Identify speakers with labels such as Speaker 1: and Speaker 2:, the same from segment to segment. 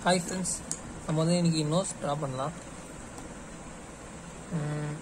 Speaker 1: Hi friends நம்ம வந்து இன்னைக்கு நோஸ் ட்ரா பண்ணலாம் உம்,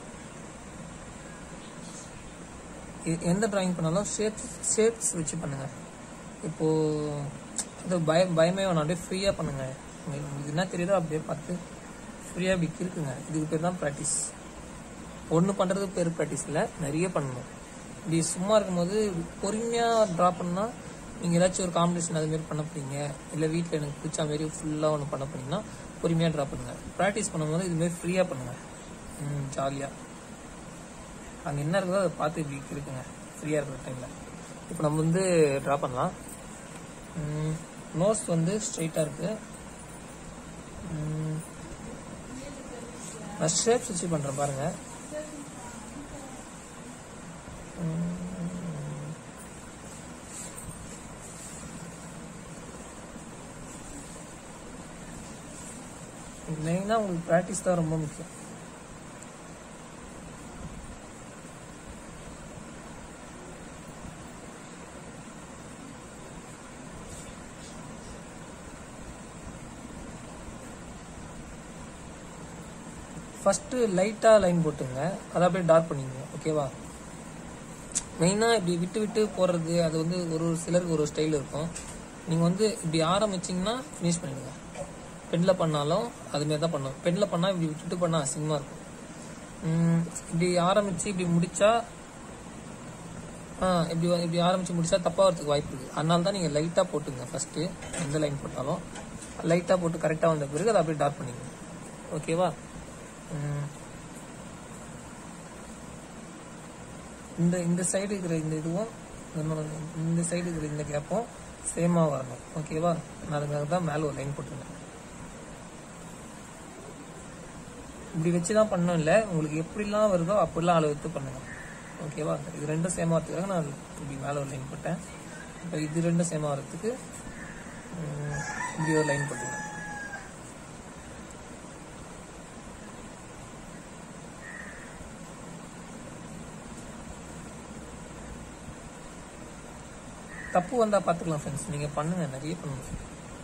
Speaker 1: எ- எந்த டிராயிங் பண்ணாலும் ஷேப்ஸ் ஷேப்ஸ் வச்சு பண்ணுங்க இப்போ அது பயம் பயமே வேணாம் அப்படியே ஃப்ரீயாக பண்ணுங்க உங்களுக்கு உங்களுக்கு என்ன தெரியுதோ அப்படியே பார்த்து ஃப்ரீயாக இப்படி கிறுக்குங்க இதுக்கு பேர் தான் ப்ராக்டிஸ் ஒன்று பண்ணுறதுக்கு பேர் ப்ராக்டிஸ் இல்லை நிறைய பண்ணணும் இப்படி சும்மா இருக்கும்போது பொறுமையாக ட்ரா பண்ணால் நீங்கள் ஏதாச்சும் ஒரு காம்படிஷன் அது மாதிரி பண்ண போறீங்க இல்லை வீட்டில் எனக்கு பிடிச்ச மாதிரி ஃபுல்லாக ஒன்று பண்ண போறீங்கன்னா பொறுமையாக ட்ரா பண்ணுங்க ப்ராக்டிஸ் பண்ணும்போது இதுமாரி ஃப்ரீயாக பண்ணுங்க ம் ஜாலியாக அங்கே என்ன இருக்குதோ அதை பார்த்து இப்படி இருக்குங்க ஃப்ரீயாக இருக்கிற டைமில் இப்போ நம்ம வந்து ட்ரா பண்ணலாம் நோஸ் வந்து ஸ்ட்ரைட்டாக இருக்குது நான் ஷேப்ஸ் வச்சு பண்ணுறேன் பாருங்கள் மெயினாக உங்களுக்கு ப்ராக்டிஸ் தான் ரொம்ப முக்கியம் ஃபஸ்ட்டு லைட்டாக லைன் போட்டுங்க அதை அப்படியே டார்க் பண்ணிக்கங்க ஓகேவா மெயினாக இப்படி விட்டு விட்டு போடுறது அது வந்து ஒரு ஒரு சிலருக்கு ஒரு ஸ்டைல் இருக்கும் நீங்கள் வந்து இப்படி ஆரம்பிச்சிங்கன்னா ஃபினிஷ் பண்ணிடுங்க பெண்ணில் பண்ணாலும் அதுமாரி தான் பண்ணும் பெண்ணில் பண்ணால் இப்படி விட்டுட்டு பண்ணால் அசிங்கமாக இருக்கும் உம், இப்படி ஆரம்பித்து இப்படி முடிச்சா ஆ இப்படி வ- இப்படி ஆரம்பித்து முடிச்சா தப்பாக வரதுக்கு வாய்ப்பு இருக்குது அதனால தான் நீங்கள் லைட்டாக போட்டுங்க ஃபஸ்ட்டு எந்த லைன் போட்டாலும் லைட்டாக போட்டு கரெக்டாக வந்த பிறகு அதை அப்படியே டார்க் பண்ணிக்கங்க ஓகேவா உம். இந்த இந்த சைடு இருக்கிற இந்த இதுவும் இன்னொரு இந்த சைடு இருக்கிற இந்த கேப்பும் சேமா வரணும் ஓகேவா நான் அதுக்காக தான் மேலே ஒரு லைன் போட்டிருந்தேன் இப்படி வச்சு தான் பண்ணோம் இல்லை உங்களுக்கு எப்படிலாம் வருதோ அப்படிலாம் அளவு எடுத்து பண்ணுங்க ஓகேவா இது ரெண்டும் சேமா வரதுக்காக நான் இப்படி மேலே ஒரு லைன் போட்டேன் இப்போ இது ரெண்டும் சேமா வரதுக்கு உம், இப்படி ஒரு லைன் போட்டுருங்க தப்பு வந்தா பார்த்துக்கலாம் ஃப்ரெண்ட்ஸ் நீங்கள் பண்ணுங்க நிறைய பண்ணுங்க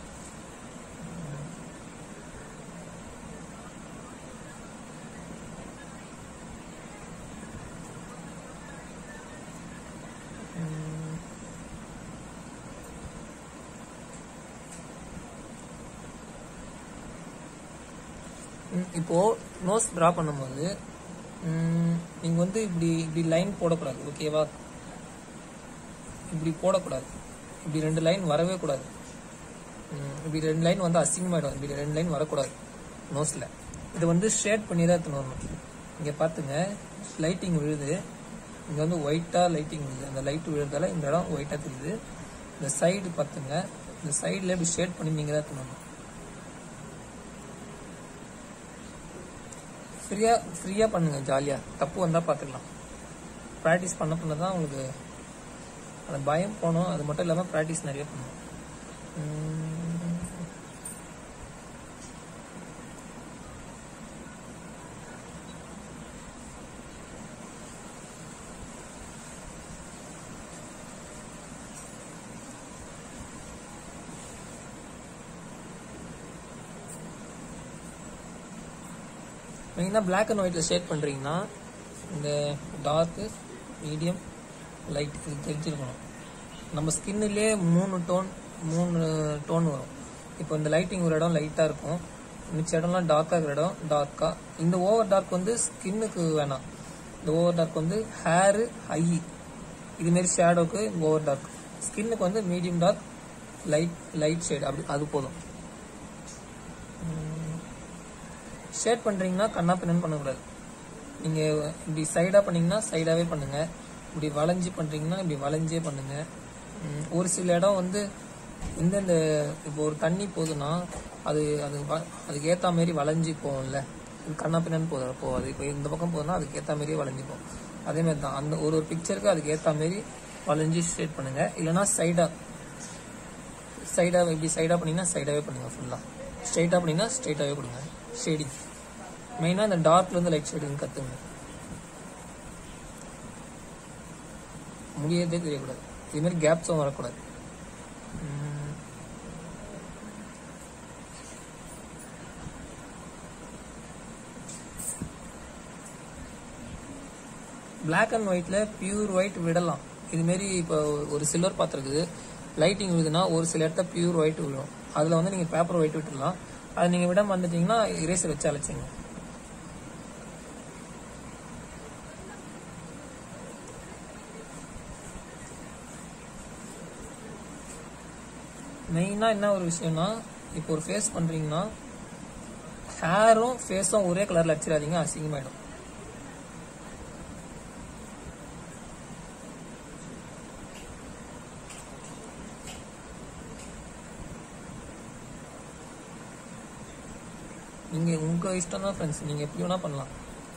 Speaker 1: ம், இப்போ நோஸ் டிரா பண்ணும்போது ம், நீங்க வந்து இப்படி இப்படி லைன் போடக்கூடாது ஓகேவா இப்படி போடக்கூடாது இப்படி ரெண்டு லைன் வரவே கூடாது ம், இப்படி ரெண்டு லைன் வந்து அசிங்கமாயிடும் இப்படி ரெண்டு லைன் வரக்கூடாது நோஸ்ல இது வந்து ஷேட் பண்ணி தான் எடுத்துன்னு வரணும் இங்க பாத்துங்க லைட்டிங் விழுது இங்க வந்து ஒயிட்டா லைட்டிங் விழுது அந்த லைட் விழுறதால இந்த இடம் ஒயிட்டா தெரியுது இந்த சைடு பாத்துங்க இந்த சைடுல இப்படி ஷேட் பண்ணி நீங்க தான் எடுத்துன்னு வரணும் ஃப்ரீயா ஃப்ரீயா பண்ணுங்க ஜாலியா தப்பு வந்தா பாத்துக்கலாம் ப்ராக்டிஸ் பண்ண பண்ண தான் உங்களுக்கு அந்த பயம் போகணும் அது மட்டும் இல்லாமல் ப்ராக்டிஸ் நிறைய பண்ணணும் உம், மெயினாக பிளாக் அண்ட் ஒயிட்டில் ஷேட் பண்ணுறீங்கன்னா இந்த டார்க்கு மீடியம் லைட் இது தெரிஞ்சிருக்கணும் நம்ம ஸ்கின்னிலே மூணு டோன் மூணு டோன் வரும் இப்போ இந்த லைட்டிங் ஒரு இடம் லைட்டாக இருக்கும் மிச்ச இடம்லாம் டார்க்காக இருக்கிற இடம் டார்க்காக இந்த ஓவர் டார்க் வந்து ஸ்கின்னுக்கு வேணாம் இந்த ஓவர் டார்க் வந்து ஹேரு ஐ இதுமாரி ஷேடோக்கு ஓவர் டார்க் ஸ்கின்னுக்கு வந்து medium dark light light shade அப்படி அது போதும் ஷேட் பண்றீங்கன்னா கண்ணா பின்னன்னு பண்ணக்கூடாது நீங்க இப்படி சைடா பண்ணீங்கன்னா சைடாவே பண்ணுங்க இப்படி வளைஞ்சு பண்றீங்கன்னா இப்படி வளைஞ்சே பண்ணுங்க உம், ஒரு சில இடம் வந்து இந்தந்த இப்போ ஒரு தண்ணி போகுதுன்னா அது அது வ- அதுக்கு ஏத்த மாதிரி வளைஞ்சு போகும்ல இது கண்ணா பின்னன்னு போகுது போகாது இப்போ இந்த பக்கம் போகுதுன்னா அதுக்கு ஏத்த மாதிரியே வளைஞ்சு போகும் அதே மாதிரி தான் அந்த ஒரு ஒரு பிக்சருக்கு அதுக்கு ஏத்த மாதிரி வளைஞ்சு ஷேட் பண்ணுங்க இல்லைன்னா சைடா சைடா இப்படி சைடா பண்ணீங்கன்னா சைடாவே பண்ணுங்க ஃபுல்லா ஸ்ட்ரைட்டா பண்ணீங்கன்னா ஸ்ட்ரைட்டாவே கொடுங்க ஷேடிங் மெயினா இந்த டார்க்ல இருந்து லைட் ஷேடிங் கத்துங்க முடியதே தெரியக்கூடாது இது மாதிரி கேப்ஸும் வரக்கூடாது உம், Black அண்ட் ஒயிட்ல பியூர் ஒயிட் விடலாம் இதுமாரி இப்போ ஒரு சில்வர் பாத்திரம் இருக்குது லைட்டிங் விழுதுன்னா ஒரு சில இடத்த பியூர் ஒயிட் விழும் அதில் வந்து நீங்கள் பேப்பர் ஒயிட் விட்டுடலாம் அது நீங்கள் விடாம வந்துட்டீங்கன்னா இரேசர் வச்சு அழைச்சிங்க மெயினாக என்ன ஒரு விஷயம்னா இப்போ ஒரு ஃபேஸ் பண்ணுறீங்கன்னா ஹேரும் ஃபேஸும் ஒரே கலரில் அடிச்சிடாதீங்க அசிங்கமாயிடும் நீங்க உங்க இஷ்டம் தான் ஃப்ரெண்ட்ஸ் நீங்க எப்படி வேணா பண்ணலாம்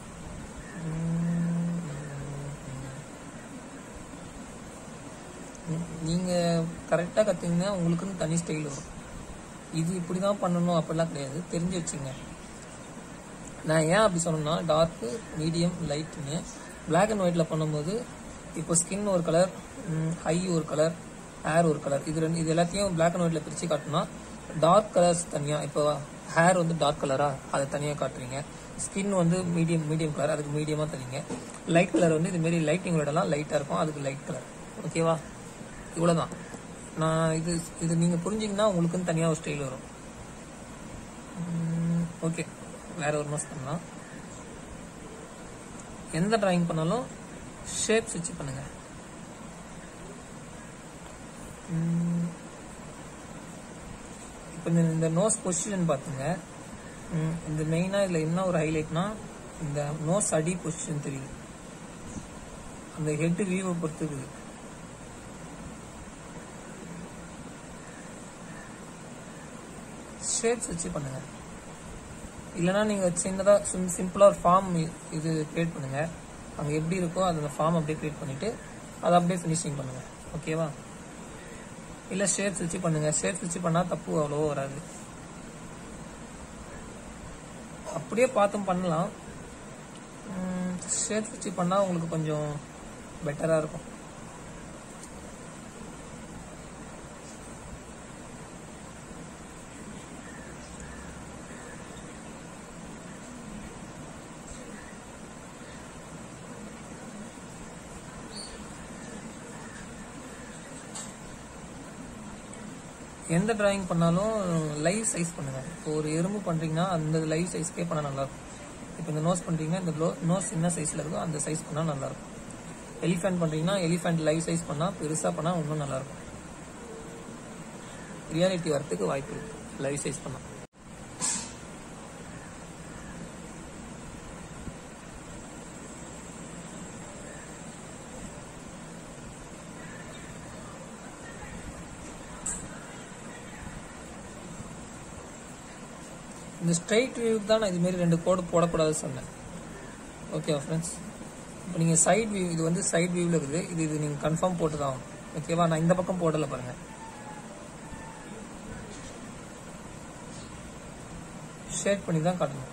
Speaker 1: உம் நீங்க கரெக்டா கத்துங்கன்னா உங்களுக்குன்னு தனி ஸ்டைல் வரும் இது இப்படி தான் பண்ணணும் அப்படிலாம் கிடையாது தெரிஞ்சு வச்சுங்க நான் ஏன் அப்படி சொன்னேன்னா டார்க்கு மீடியம் லைட்டுன்னு பிளாக் அண்ட் ஒயிட்ல பண்ணும்போது இப்போ ஸ்கின் ஒரு கலர் ஹை ஒரு கலர் ஹேர் ஒரு கலர் இது ரெண்டு இது எல்லாத்தையும் பிளாக் அண்ட் ஒயிட்ல பிரிச்சு காட்டினா டார்க் கலர்ஸ் தனியா இப்போ ஹேர் வந்து டார்க் கலரா அதை தனியா காட்டுறீங்க ஸ்கின் வந்து மீடியம் மீடியம் கலர் அதுக்கு மீடியமா தரீங்க லைட் கலர் வந்து இது மாதிரி லைட்டிங் விடலாம் லைட்டா இருக்கும் அதுக்கு லைட் கலர் ஓகேவா இவ்வளவுதான் நான் இது இது நீங்க புரிஞ்சீங்கன்னா உங்களுக்குன்னு தனியா ஒரு ஸ்டைல் வரும் ஓகே வேற ஒரு மாஸ் பண்ணலாம் எந்த டிராயிங் பண்ணாலும் ஷேப்ஸ் வச்சு பண்ணுங்க உம், இப்போ இந்த இந்த நோஸ் பொசிஷன் பார்த்துங்க உம், இந்த மெயினாக இதில் என்ன ஒரு ஹைலைட்னா இந்த நோஸ் அடி பொசிஷன் தெரியுது அந்த ஹெட் வியூவை பொறுத்து இருக்குது ஷேப்ஸ் வச்சு பண்ணுங்க இல்லைன்னா நீங்க சின்னதா சிம்பிளா ஒரு ஃபார்ம் இது கிரியேட் பண்ணுங்க அங்க எப்படி இருக்கோ அந்த ஃபார்ம் அப்படியே கிரியேட் பண்ணிட்டு அதை அப்படியே ஃபினிஷிங் பண்ணுங்க ஓகேவா இல்ல ஷேப்ஸ் வச்சு பண்ணுங்க ஷேப்ஸ் வச்சு பண்ணா தப்பு அவ்வளவோ வராது அப்படியே பார்த்தும் பண்ணலாம் ஷேப்ஸ் வச்சு பண்ணா உங்களுக்கு கொஞ்சம் பெட்டரா இருக்கும் எந்த டிராயிங் பண்ணாலும் லைவ் சைஸ் பண்ணுங்க இப்போ ஒரு எறும்பு பண்றீங்கன்னா அந்த லைவ் சைஸ்க்கே பண்ணா நல்லா இருக்கும் இப்போ இந்த நோஸ் பண்றீங்கன்னா இந்த நோஸ் என்ன சைஸ்ல இருக்கோ அந்த சைஸ் பண்ணா நல்லா இருக்கும் எலிஃபென்ட் பண்றீங்கன்னா எலிஃபென்ட் லைவ் சைஸ் பண்ணா பெருசா பண்ணா இன்னும் நல்லா இருக்கும் ரியாலிட்டி வரத்துக்கு வாய்ப்பு இருக்கு லைவ் சைஸ் பண்ணா இந்த ஸ்ட்ரைட் வியூக்கு தான் நான் இதுமாரி ரெண்டு கோடு போடக்கூடாது சொன்னேன் ஓகேவா ஃப்ரெண்ட்ஸ் இப்போ நீங்கள் சைட் வியூ இது வந்து சைட் வியூவில் இருக்குது இது இது நீங்கள் கன்ஃபார்ம் போட்டு தான் ஆகணும் ஓகேவா நான் இந்த பக்கம் போடலை பாருங்க ஷேட் பண்ணி தான் காட்டணும்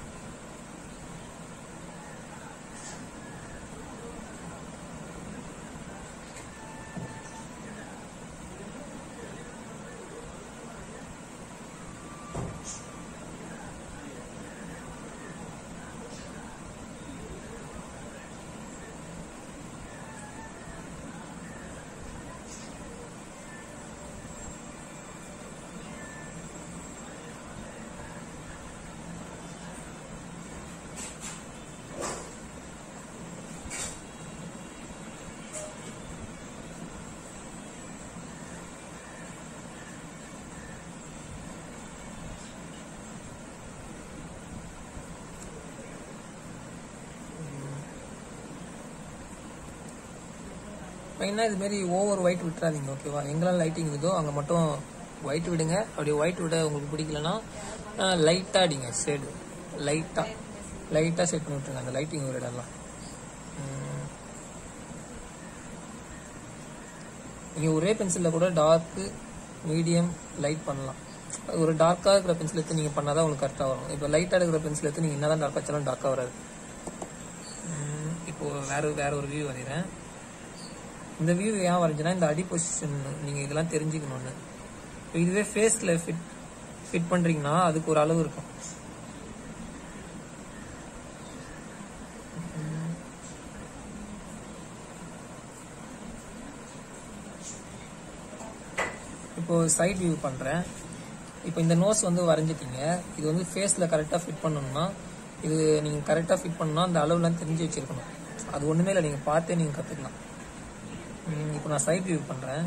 Speaker 1: மெயினாக இது மாதிரி ஓவர் ஒயிட் விட்டுறாதீங்க ஓகேவா எங்கெல்லாம் லைட்டிங் இருக்குதோ அங்கே மட்டும் ஒயிட் விடுங்க அப்படி ஒயிட் விட உங்களுக்கு பிடிக்கலன்னா லைட்டாக அடிங்க ஷேடு லைட்டாக லைட்டாக செட் பண்ணி விட்டுருங்க அந்த லைட்டிங் ஒரு இடம்லாம் நீங்கள் ஒரே பென்சிலில் கூட டார்க்கு மீடியம் லைட் பண்ணலாம் ஒரு டார்க்காக இருக்கிற பென்சில் எடுத்து நீங்கள் பண்ணால் தான் உங்களுக்கு கரெக்டாக வரும் இப்போ லைட்டாக இருக்கிற பென்சில் எடுத்து நீங்கள் என்னதான் டார்க்காக வச்சாலும் டார்க்காக வராது உம், இப்போ வேற வேற ஒரு வியூ வரைகிறேன் இந்த வியூ ஏன் வரைஞ்சேன்னா இந்த அடி பொசிஷன் நீங்கள் இதெல்லாம் தெரிஞ்சுக்கணும்னு இப்போ இதுவே ஃபேஸில் ஃபிட் ஃபிட் பண்ணுறீங்கன்னா அதுக்கு ஒரு அளவு இருக்கும் இப்போ சைட் வியூ பண்ணுறேன் இப்போ இந்த நோஸ் வந்து வரைஞ்சிட்டீங்க இது வந்து ஃபேஸில் கரெக்டாக ஃபிட் பண்ணணும்னா இது நீங்கள் கரெக்டாக ஃபிட் பண்ணணும்னா அந்த அளவுலாம் தெரிஞ்சு வச்சிருக்கணும் அது ஒன்றுமே இல்லை நீங்கள் பார்த்தே நீங்கள் கற்றுக்கலாம் இப்போ நான் சைட் வியூ பண்ணுறேன்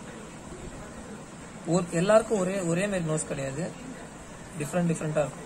Speaker 1: ஒரு எல்லாருக்கும் ஒரே ஒரே மாதிரி நோஸ் கிடையாது டிஃப்ரெண்ட் டிஃப்ரெண்ட்டாக இருக்கும்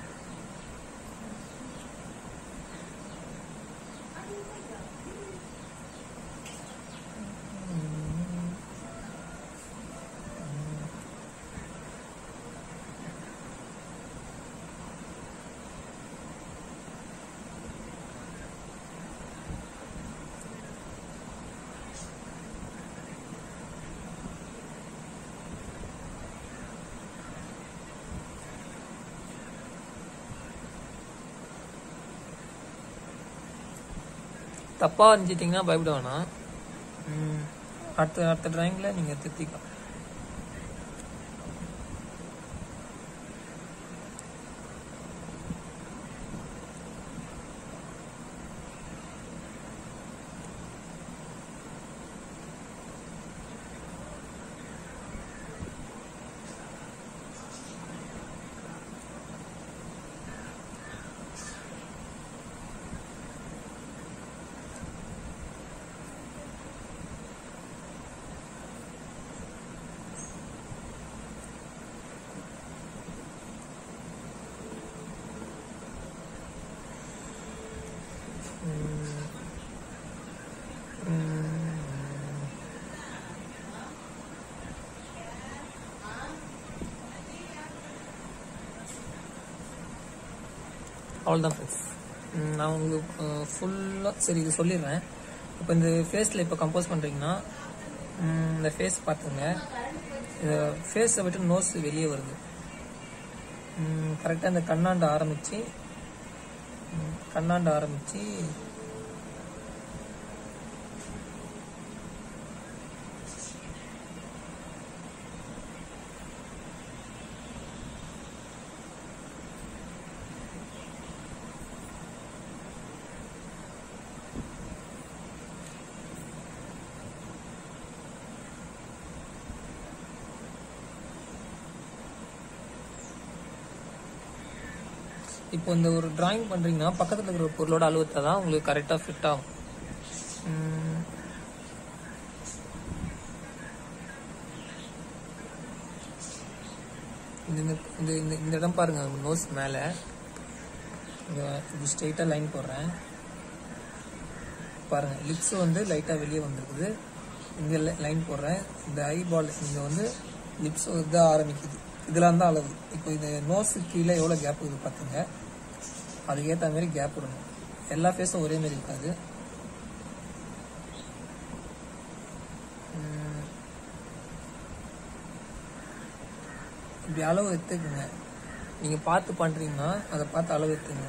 Speaker 1: தப்பாக வரைஞ்சிட்டிங்கன்னா பயப்பட வேணாம் ம், அடுத்த அடுத்த ட்ராயிங்கில் நீங்கள் திருத்திக்கலாம் அவ்வளோதான் ஃப்ரெண்ட்ஸ் நான் உங்களுக்கு ஃபுல்லாக சரி இது சொல்லிடுறேன் இப்போ இந்த ஃபேஸில் இப்போ கம்போஸ் பண்ணுறீங்கன்னா ம், இந்த ஃபேஸ் பார்த்துங்க இந்த ஃபேஸை விட்டு நோஸ் வெளியே வருது கரெக்டாக இந்த கண்ணாண்டு ஆரம்பித்து கண்ணாண்டு ஆரம்பித்து இப்போ இந்த ஒரு டிராயிங் பண்ணுறீங்கன்னா பக்கத்தில் இருக்கிற ஒரு பொருளோட அளவுத்தை தான் உங்களுக்கு கரெக்டாக ஃபிட் ஆகும் ம், இந்த இந்த- இந்த இந்த இந்த இடம் பாருங்க நோஸ் மேலே இங்க இப்படி ஸ்ட்ரெயிட்டாக லைன் போடுறேன் பாருங்க லிப்ஸ் வந்து லைட்டாக வெளியே வந்திருக்குது இங்கே லைன் போடுறேன் இந்த ஐ பால் இங்கே வந்து லிப்ஸ் வந்து ஆரம்பிக்குது இதெல்லாம் தான் அளவு இப்போ இது நோஸு கீழே எவ்வளோ கேப் இருக்குது பார்த்துங்க அதுக்கேற்ற மாதிரி கேப் விடணும் எல்லா ஃபேஸும் ஒரே மாதிரி இருக்காது உம், இப்படி அளவு எடுத்துக்குங்க நீங்கள் பார்த்து பண்ணுறீங்கன்னா அதை பார்த்து அளவு எடுத்துங்க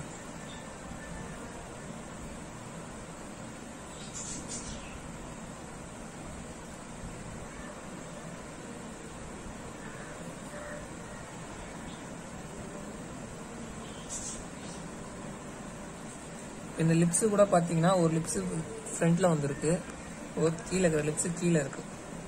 Speaker 1: இந்த லிப்ஸ் கூட பார்த்தீங்கன்னா ஒரு லிப்ஸ் ஃப்ரண்ட்ல வந்திருக்கு ஒரு கீழே இருக்கிற லிப்ஸ் கீழே இருக்கு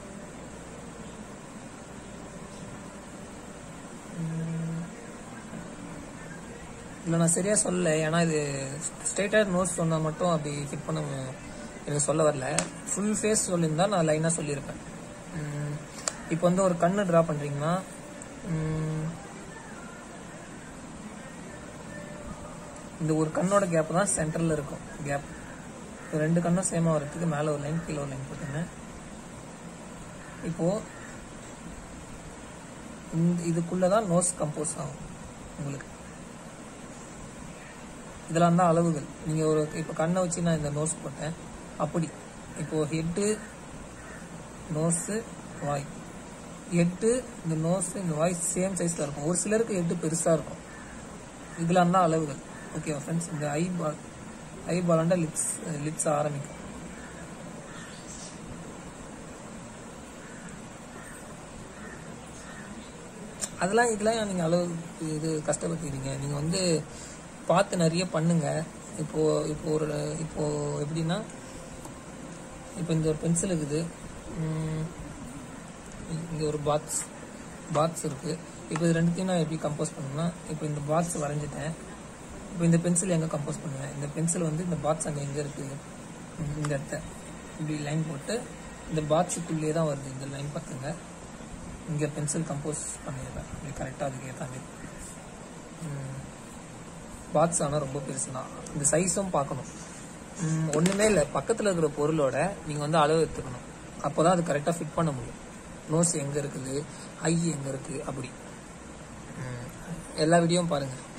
Speaker 1: இல்லை நான் சரியா சொல்லல ஏன்னா இது ஸ்ட்ரெயிட்டாக நோஸ் சொன்னால் மட்டும் அப்படி ஃபிட் பண்ண எனக்கு சொல்ல வரல ஃபுல் ஃபேஸ் சொல்லியிருந்தா நான் லைனாக சொல்லியிருப்பேன் உம், இப்போ வந்து ஒரு கண்ணு ட்ரா பண்ணுறீங்கன்னா உம், இந்த ஒரு கண்ணோட கேப் தான் சென்டரில் இருக்கும் கேப் ரெண்டு கண்ணும் சேமாக வரதுக்கு மேலே ஒரு லைன் கீழே ஒரு லைன் போட்டுங்க இப்போ இந்த இதுக்குள்ள தான் நோஸ் கம்போஸ் ஆகும் உங்களுக்கு இதெல்லாம் தான் அளவுகள் நீங்கள் ஒரு இப்போ கண்ணை வச்சு நான் இந்த நோஸ் போட்டேன் அப்படி இப்போ ஹெட்டு நோஸு வாய் ஹெட்டு இந்த நோஸ் இந்த வாய் சேம் சைஸில் இருக்கும் ஒரு சிலருக்கு ஹெட்டு பெருசாக இருக்கும் இதெல்லாம் தான் அளவுகள் ஓகேவா ஃப்ரெண்ட்ஸ் இந்த ஐ பால் ஐ பாலாண்டா லிப்ஸ் லிப்ஸ் ஆரம்பிக்கும் அதெல்லாம் இதெல்லாம் நீங்கள் அளவு இது கஷ்டப்பட்டுக்கிறீங்க நீங்கள் வந்து பார்த்து நிறைய பண்ணுங்க இப்போ இப்போ ஒரு இப்போ எப்படின்னா இப்போ இந்த ஒரு பென்சில் இருக்குது உம், இங்கே ஒரு பாக்ஸ் பாக்ஸ் இருக்குது இப்போ இது ரெண்டுத்தையும் நான் எப்படி கம்போஸ் பண்ணணும்னா இப்போ இந்த பாக்ஸ் வரைஞ்சிட்டேன் இப்போ இந்த பென்சில் எங்கே கம்போஸ் பண்ணுவேன் இந்த பென்சில் வந்து இந்த பாக்ஸ் அங்கே எங்கே இருக்குது இந்த இடத்த இப்படி லைன் போட்டு இந்த பாக்ஸுக்குள்ளேயே தான் வருது இந்த லைன் பார்த்துங்க இங்கே பென்சில் கம்போஸ் பண்ணிடுவேன் இப்படி கரெக்டாக அதுக்கு ஏற்ற மாதிரி பாக்ஸ் ஆனால் ரொம்ப பெருசு தான் இந்த சைஸும் பார்க்கணும் ம், ஒண்ணுமே இல்லை பக்கத்தில் இருக்கிற பொருளோட நீங்கள் வந்து அளவு எடுத்துக்கணும் அப்போ தான் அது கரெக்டாக ஃபிட் பண்ண முடியும் நோஸ் எங்கே இருக்குது ஐ எங்கே இருக்குது அப்படி ம், எல்லா வீடியோவும் பாருங்கள்